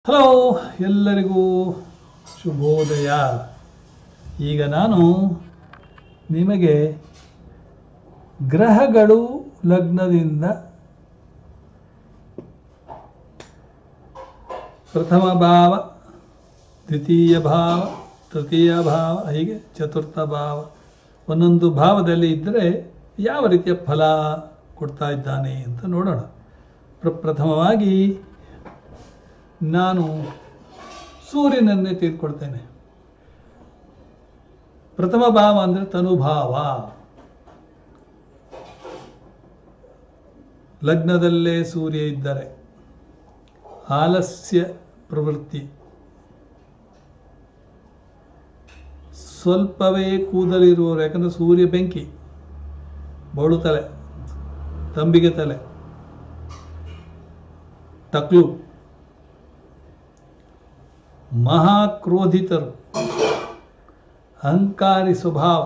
hello ಎಲ್ಲರಿಗೂ ಶುಭೋದಯ ಈಗ ನಾನು ನಿಮಗೆ ಗ್ರಹಗಳು ಲಗ್ನದಿಂದ ಪ್ರಥಮ ಭಾವ ದ್ವಿತೀಯ ಭಾವ ತೃತೀಯ ಭಾವ ಹೀಗೆ ಚತುರ್ಥ ಭಾವ ಒಂದೊಂದು ಭಾವದಲ್ಲಿ ಇದ್ದರೆ ಯಾವ ರೀತಿಯ ಫಲ ಕೊಡ್ತಾ ಇದ್ದಾನೆ ಅಂತ ನೋಡೋಣ ಪ್ರಪ್ರಥಮವಾಗಿ ನಾನು ಸೂರ್ಯನನ್ನೇ ತೆಗೆದುಕೊಳ್ತೇನೆ ಪ್ರಥಮ ಭಾವ ಅಂದರೆ ತನುಭಾವ ಲಗ್ನದಲ್ಲೇ ಸೂರ್ಯ ಇದ್ದರೆ ಆಲಸ್ಯ ಪ್ರವೃತ್ತಿ ಸ್ವಲ್ಪವೇ ಕೂದಲಿರುವವರು ಯಾಕಂದ್ರೆ ಸೂರ್ಯ ಬೆಂಕಿ ಬೋಳು ತಲೆ ತಂಬಿಗೆ ತಲೆ ಟಕ್ಲು ಮಹಾಕ್ರೋಧಿತರು ಅಹಂಕಾರಿ ಸ್ವಭಾವ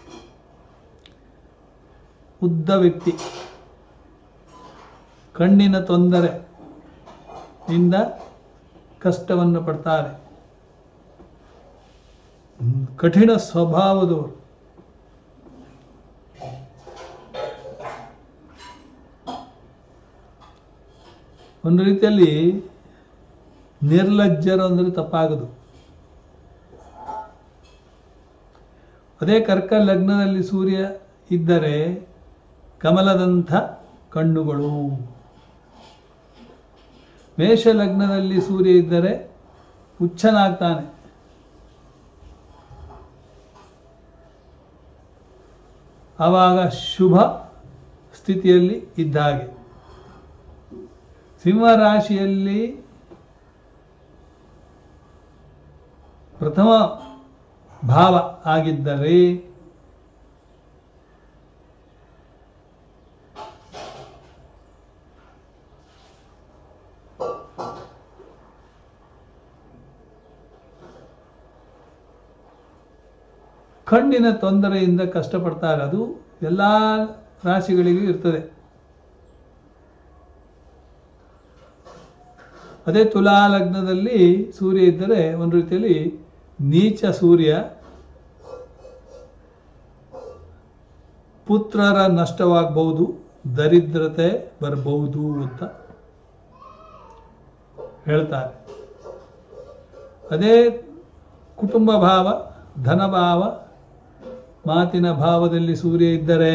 ಉದ್ದ ವ್ಯಕ್ತಿ ಕಣ್ಣಿನ ತೊಂದರೆ ಇಂದ ಕಷ್ಟವನ್ನು ಪಡ್ತಾರೆ ಹ್ಮ್, ಕಠಿಣ ಸ್ವಭಾವದವರು ಒಂದು ರೀತಿಯಲ್ಲಿ ನಿರ್ಲಜ್ಜರು ಅಂದರೆ ತಪ್ಪಾಗದು ಅದೇ ಕರ್ಕ ಲಗ್ನದಲ್ಲಿ ಸೂರ್ಯ ಇದ್ದರೆ ಕಮಲದಂಥ ಕಣ್ಣುಗಳು ಮೇಷ ಲಗ್ನದಲ್ಲಿ ಸೂರ್ಯ ಇದ್ದರೆ ಹುಚ್ಚನಾಗ್ತಾನೆ ಆವಾಗ ಶುಭ ಸ್ಥಿತಿಯಲ್ಲಿ ಇದ್ದ ಹಾಗೆ ಸಿಂಹ ರಾಶಿಯಲ್ಲಿ ಪ್ರಥಮ ಭಾವ ಆಗಿದ್ದರೆ ಕಣ್ಣಿನ ತೊಂದರೆಯಿಂದ ಕಷ್ಟಪಡ್ತಾರೆ ಅದು ಎಲ್ಲ ರಾಶಿಗಳಿಗೂ ಇರ್ತದೆ ಅದೇ ತುಲಾ ಲಗ್ನದಲ್ಲಿ ಸೂರ್ಯ ಇದ್ದರೆ ಒಂದು ರೀತಿಯಲ್ಲಿ ನೀಚ ಸೂರ್ಯ ಪುತ್ರರ ನಷ್ಟವಾಗಬಹುದು ದರಿದ್ರತೆ ಬರಬಹುದು ಅಂತ ಹೇಳ್ತಾರೆ ಅದೇ ಕುಟುಂಬ ಭಾವ ಧನಭಾವ ಮಾತಿನ ಭಾವದಲ್ಲಿ ಸೂರ್ಯ ಇದ್ದರೆ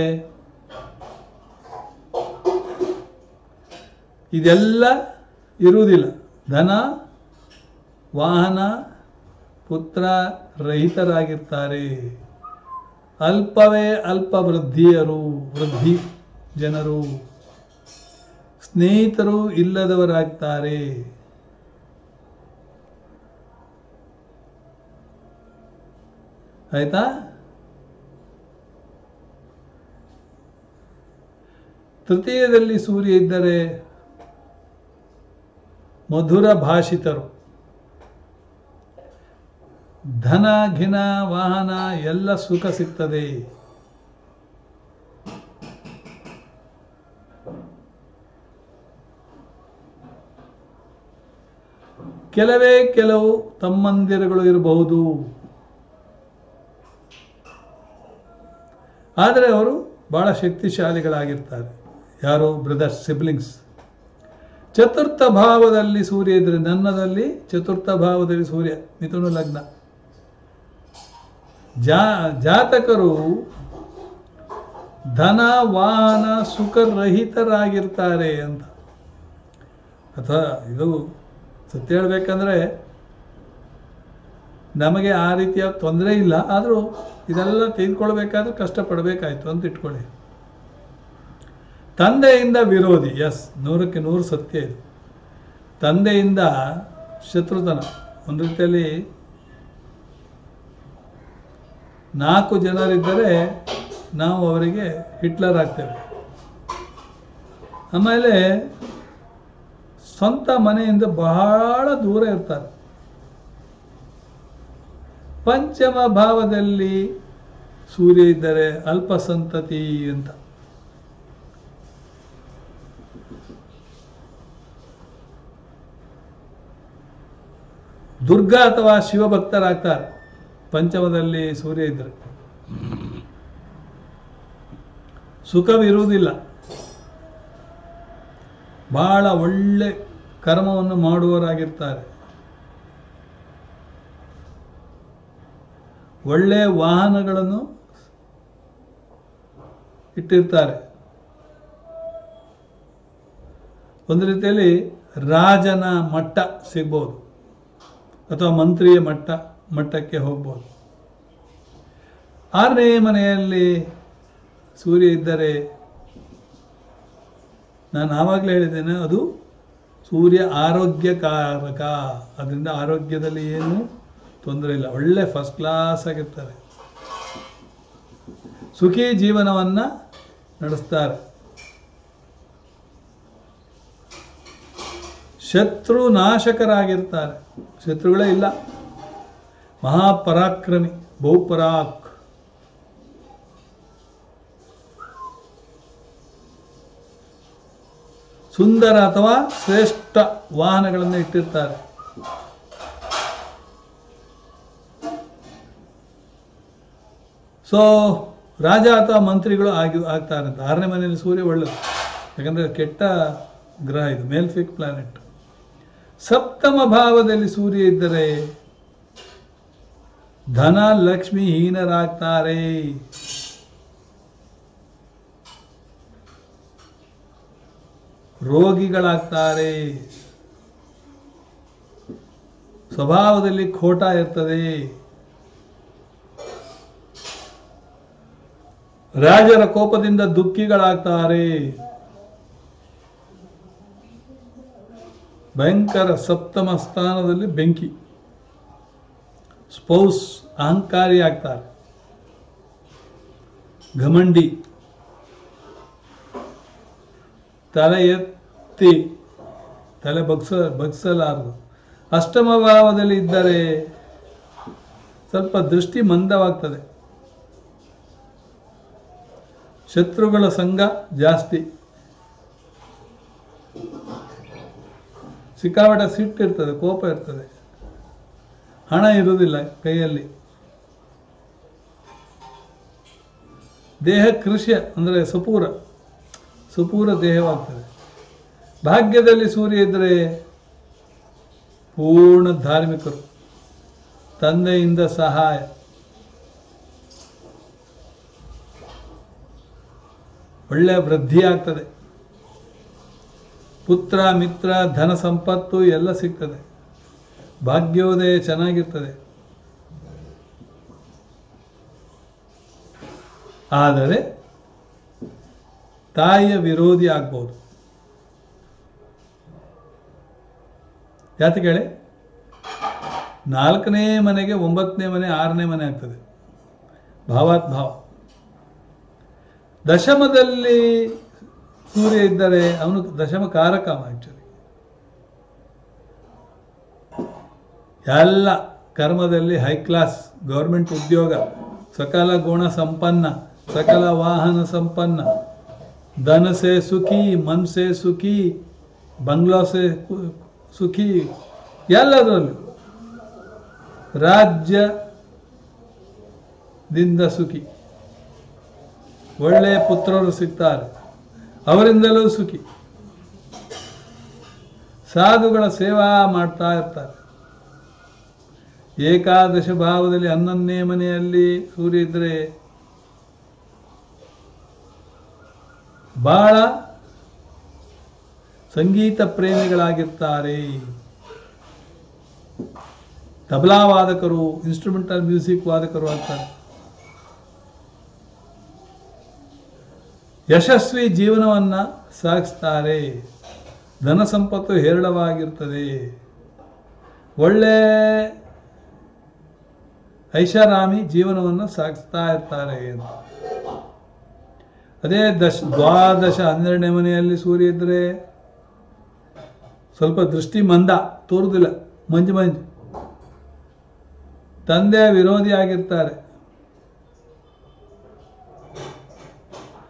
ಇದೆಲ್ಲ ಇರುವುದಿಲ್ಲ ಧನ ವಾಹನ ಪುತ್ರ ರಹಿತರಾಗಿರ್ತಾರೆ ಅಲ್ಪವೇ ಅಲ್ಪ ವೃದ್ಧಿಯರು ವೃದ್ಧಿ ಜನರು ಸ್ನೇಹಿತರು ಇಲ್ಲದವರಾಗ್ತಾರೆ ಆಯ್ತಾ ತೃತೀಯದಲ್ಲಿ ಸೂರ್ಯ ಇದ್ದರೆ ಮಧುರ ಭಾಷಿತರು ಧನ ಘಿನ ವಾಹನ ಎಲ್ಲ ಸುಖ ಸಿಗ್ತದೆ ಕೆಲವೇ ಕೆಲವು ತಮ್ಮಂದಿರುಗಳು ಇರಬಹುದು ಆದರೆ ಅವರು ಬಹಳ ಶಕ್ತಿಶಾಲಿಗಳಾಗಿರ್ತಾರೆ ಯಾರು ಬ್ರದರ್ಸ್ ಸಿಬ್ಲಿಂಗ್ಸ್ ಚತುರ್ಥ ಭಾವದಲ್ಲಿ ಸೂರ್ಯ ಇದ್ರೆ ನನ್ನದಲ್ಲಿ ಚತುರ್ಥ ಭಾವದಲ್ಲಿ ಸೂರ್ಯ ಮಿಥುನ ಲಗ್ನ ಜಾ ಜಾತಕರು ಧನ ವಾಹನ ಸುಖರಹಿತರಾಗಿರ್ತಾರೆ ಅಂತ ಅಥವಾ ಇದು ಸತ್ಯ ಹೇಳ್ಬೇಕಂದ್ರೆ ನಮಗೆ ಆ ರೀತಿಯ ತೊಂದರೆ ಇಲ್ಲ ಆದರೂ ಇದೆಲ್ಲ ತೆಗೆದುಕೊಳ್ಬೇಕಾದ್ರೆ ಕಷ್ಟಪಡಬೇಕಾಯ್ತು ಅಂತ ಇಟ್ಕೊಳ್ಳಿ ತಂದೆಯಿಂದ ವಿರೋಧಿ ಎಸ್ ನೂರಕ್ಕೆ ನೂರು ಸತ್ಯ ಇದು ತಂದೆಯಿಂದ ಶತ್ರುತನ ಒಂದು ರೀತಿಯಲ್ಲಿ ನಾಲ್ಕು ಜನರಿದ್ದರೆ ನಾವು ಅವರಿಗೆ ಹಿಟ್ಲರ್ ಆಗ್ತೇವೆ ಆಮೇಲೆ ಸ್ವಂತ ಮನೆಯಿಂದ ಬಹಳ ದೂರ ಇರ್ತಾರೆ ಪಂಚಮ ಭಾವದಲ್ಲಿ ಸೂರ್ಯ ಇದ್ದರೆ ಅಲ್ಪ ಸಂತತಿ ಅಂತ ದುರ್ಗಾ ಅಥವಾ ಶಿವಭಕ್ತರಾಗ್ತಾರೆ ಪಂಚಮದಲ್ಲಿ ಸೂರ್ಯ ಇದ್ರೆ ಸುಖವಿರುವುದಿಲ್ಲ ಬಹಳ ಒಳ್ಳೆ ಕರ್ಮವನ್ನು ಮಾಡುವವರಾಗಿರ್ತಾರೆ ಒಳ್ಳೆ ವಾಹನಗಳನ್ನು ಇಟ್ಟಿರ್ತಾರೆ ಒಂದು ರೀತಿಯಲ್ಲಿ ರಾಜನ ಮಟ್ಟ ಸಿಗ್ಬೋದು ಅಥವಾ ಮಂತ್ರಿಯ ಮಟ್ಟ ಮಟ್ಟಕ್ಕೆ ಹೋಗ್ಬೋದು ಆರನೇ ಮನೆಯಲ್ಲಿ ಸೂರ್ಯ ಇದ್ದರೆ ನಾನು ಆವಾಗಲೇ ಹೇಳಿದ್ದೇನೆ ಅದು ಸೂರ್ಯ ಆರೋಗ್ಯಕಾರಕ ಅದರಿಂದ ಆರೋಗ್ಯದಲ್ಲಿ ಏನು ತೊಂದರೆ ಇಲ್ಲ ಒಳ್ಳೆ ಫಸ್ಟ್ ಕ್ಲಾಸ್ ಆಗಿರ್ತಾರೆ ಸುಖಿ ಜೀವನವನ್ನ ನಡೆಸ್ತಾರೆ ಶತ್ರು ನಾಶಕರಾಗಿರ್ತಾರೆ ಶತ್ರುಗಳೇ ಇಲ್ಲ ಮಹಾಪರಾಕ್ರಮಿ ಬಹುಪರಾಕ್ ಸುಂದರ ಅಥವಾ ಶ್ರೇಷ್ಠ ವಾಹನಗಳನ್ನು ಇಟ್ಟಿರ್ತಾರೆ ಸೊ ರಾಜ ಅಥವಾ ಮಂತ್ರಿಗಳು ಆಗಿ ಆಗ್ತಾರೆ ಅಂತ ಆರನೇ ಮನೆಯಲ್ಲಿ ಸೂರ್ಯ ಒಳ್ಳೆಯದು ಯಾಕಂದರೆ ಕೆಟ್ಟ ಗ್ರಹ ಇದು ಮೇಲ್ಫಿಕ್ ಪ್ಲಾನೆಟ್ ಸಪ್ತಮ ಭಾವದಲ್ಲಿ ಸೂರ್ಯ ಇದ್ದರೆ ಧನ ಲಕ್ಷ್ಮಿ ಹೀನರಾಗ್ತಾರೆ ರೋಗಿಗಳಾಗ್ತಾರೆ ಸ್ವಭಾವದಲ್ಲಿ ಖೋಟ ಇರ್ತದೆ ರಾಜರ ಕೋಪದಿಂದ ದುಃಖಿಗಳಾಗ್ತಾರೆ ಭಯಂಕರ ಸಪ್ತಮ ಸ್ಥಾನದಲ್ಲಿ ಬೆಂಕಿ ಸ್ಪೌಸ್ ಅಹಂಕಾರಿ ಆಗ್ತಾರೆ ಘಮಂಡಿ ತಲೆ ಎತ್ತಿ ತಲೆ ಬಗ್ಸ ಬಗ್ಸಲಾರದು ಅಷ್ಟಮ ಭಾವದಲ್ಲಿ ಇದ್ದರೆ ಸ್ವಲ್ಪ ದೃಷ್ಟಿ ಮಂದವಾಗ್ತದೆ ಶತ್ರುಗಳ ಸಂಘ ಜಾಸ್ತಿ ಸಿಕ್ಕಾಪಟ್ಟೆ ಸಿಟ್ಟು ಇರ್ತದೆ ಕೋಪ ಇರ್ತದೆ ಹಣ ಇರುವುದಿಲ್ಲ ಕೈಯಲ್ಲಿ ದೇಹ ಕೃಷಿ ಅಂದರೆ ಸುಪೂರ ಸುಪೂರ ದೇಹವಾಗ್ತದೆ ಭಾಗ್ಯದಲ್ಲಿ ಸೂರ್ಯ ಇದ್ದರೆ ಪೂರ್ಣ ಧಾರ್ಮಿಕರು ತಂದೆಯಿಂದ ಸಹಾಯ ಒಳ್ಳೆಯ ವೃದ್ಧಿ ಆಗ್ತದೆ ಪುತ್ರ ಮಿತ್ರ ಧನ ಸಂಪತ್ತು ಎಲ್ಲ ಸಿಗ್ತದೆ ಭಾಗ್ಯೋದಯ ಚೆನ್ನಾಗಿರ್ತದೆ ಆದರೆ ತಾಯಿಯ ವಿರೋಧಿ ಆಗ್ಬೋದು ಯಾತಕ್ಕೆ ಹೇಳಿ ನಾಲ್ಕನೇ ಮನೆಗೆ ಒಂಬತ್ತನೇ ಮನೆ ಆರನೇ ಮನೆ ಆಗ್ತದೆ ಭಾವಾತ್ ಭಾವ ದಶಮದಲ್ಲಿ ಸೂರ್ಯ ಇದ್ದರೆ ಅವನು ದಶಮ ಕಾರಕ ಆಕ್ಚುಲಿ ಎಲ್ಲ ಕರ್ಮದಲ್ಲಿ ಹೈ ಕ್ಲಾಸ್ ಗೌರ್ಮೆಂಟ್ ಉದ್ಯೋಗ ಸಕಲ ಗುಣ ಸಂಪನ್ನ ಸಕಲ ವಾಹನ ಸಂಪನ್ನ ಧನ ಸೆ ಸುಖಿ ಮನ್ ಸೆ ಸುಖಿ ಬಂಗ್ಲಾ ಸೆ ಕು- ಸುಖಿ ಎಲ್ಲದರಲ್ಲೂ ರಾಜ್ಯದಿಂದ ಸುಖಿ ಒಳ್ಳೆಯ ಪುತ್ರರು ಸಿಗ್ತಾರೆ ಅವರಿಂದಲೂ ಸುಖಿ ಸಾಧುಗಳ ಸೇವಾ ಮಾಡ್ತಾ ಇರ್ತಾರೆ ಏಕಾದಶ ಭಾವದಲ್ಲಿ ಹನ್ನೊಂದನೇ ಮನೆಯಲ್ಲಿ ಸೂರ್ಯ ಇದ್ರೆ ಬಹಳ ಸಂಗೀತ ಪ್ರೇಮಿಗಳಾಗಿರ್ತಾರೆ ತಬಲಾ ವಾದಕರು ಇನ್ಸ್ಟ್ರೂಮೆಂಟಲ್ ಮ್ಯೂಸಿಕ್ ವಾದಕರು ಆಗ್ತಾರೆ ಯಶಸ್ವಿ ಜೀವನವನ್ನ ಸಾಗಿಸ್ತಾರೆ ಧನ ಸಂಪತ್ತು ಹೇರಳವಾಗಿರ್ತದೆ ಒಳ್ಳೆ ಐಷಾರಾಮಿ ಜೀವನವನ್ನು ಸಾಗಿಸ್ತಾ ಇರ್ತಾರೆ ಅಂತ ಅದೇ ದಶ ದ್ವಾದಶ ಹನ್ನೆರಡನೇ ಮನೆಯಲ್ಲಿ ಸೂರ್ಯ ಇದ್ರೆ ಸ್ವಲ್ಪ ದೃಷ್ಟಿ ಮಂದ ತೋರುದಿಲ್ಲ ಮಂಜು ಮಂಜು ತಂದೆಯ ವಿರೋಧಿ ಆಗಿರ್ತಾರೆ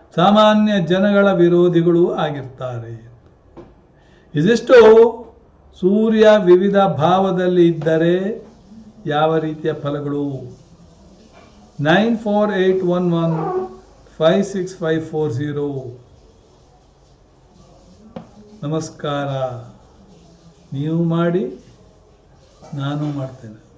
ಸಾಮಾನ್ಯ ಜನಗಳ ವಿರೋಧಿಗಳು ಆಗಿರ್ತಾರೆ ಇದಿಷ್ಟು ಸೂರ್ಯ ವಿವಿಧ ಭಾವದಲ್ಲಿ ಇದ್ದರೆ ಯಾವ ರೀತಿಯ ಫಲಗಳು nine four eight one one five six five four zero ನಮಸ್ಕಾರ ನೀವು ಮಾಡಿ ನಾನು ಮಾಡ್ತೇನೆ